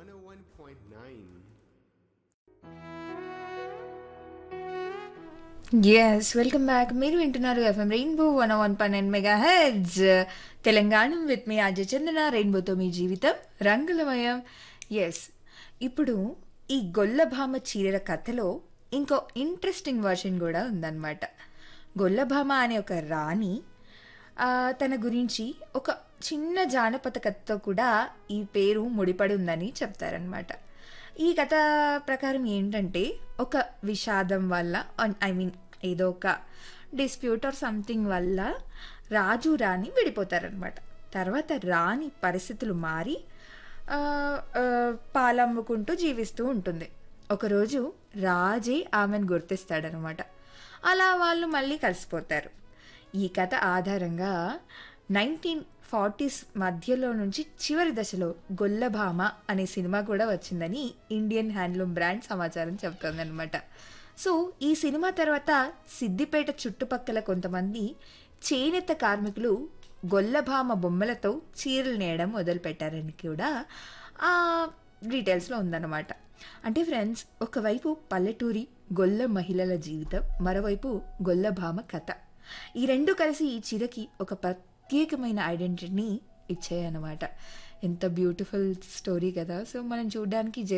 101.9 yes welcome back మీరు వింటున్నారు FM rainbow one one పన్నెండు మెగా హెడ్స్ తెలంగాణ విత్ మీ అజయ్ చందన రెయిన్బోతో మీ జీవితం రంగులమయం ఎస్ ఇప్పుడు ఈ గొల్లభామ చీరల కథలో ఇంకో ఇంట్రెస్టింగ్ వర్షన్ కూడా ఉందన్నమాట గొల్లభామ అనే ఒక రాణి ఆ, తన గురించి ఒక చిన్న జానపద కథతో కూడా ఈ పేరు ముడిపడి ఉందని చెప్తారనమాట ఈ కథ ప్రకారం ఏంటంటే ఒక విషాదం వల్ల ఐ మీన్ ఏదో ఒక డిస్ప్యూట్ ఆర్ సంథింగ్ వల్ల రాజు రాణి విడిపోతారనమాట తర్వాత రాణి పరిస్థితులు మారి ఆ, ఆ, పాలమ్ముకుంటూ జీవిస్తూ ఉంటుంది ఒకరోజు రాజే ఆమెను గుర్తిస్తాడనమాట అలా వాళ్ళు మళ్ళీ కలిసిపోతారు ఈ కథ ఆధారంగా నైన్టీన్ ఫార్టీస్ మధ్యలో నుంచి చివరి దశలో గొల్లభామ అనే సినిమా కూడా వచ్చిందని ఇండియన్ హ్యాండ్లూమ్ బ్రాండ్ సమాచారం చెబుతోందనమాట సో ఈ సినిమా తర్వాత సిద్దిపేట చుట్టుపక్కల కొంతమంది చేనేత కార్మికులు గొల్లభామ బొమ్మలతో చీరలు నేయడం మొదలుపెట్టారని కూడా ఆ డీటెయిల్స్లో ఉందన్నమాట అంటే ఫ్రెండ్స్ ఒకవైపు పల్లెటూరి గొల్ల మహిళల జీవితం మరోవైపు గొల్లభామ కథ ఈ రెండు కలిసి ఈ చీరకి ఒక ప్రత్యేకమైన ఐడెంటిటీని ఇచ్చాయన్నమాట ఎంత బ్యూటిఫుల్ స్టోరీ కదా సో మనం చూడడానికి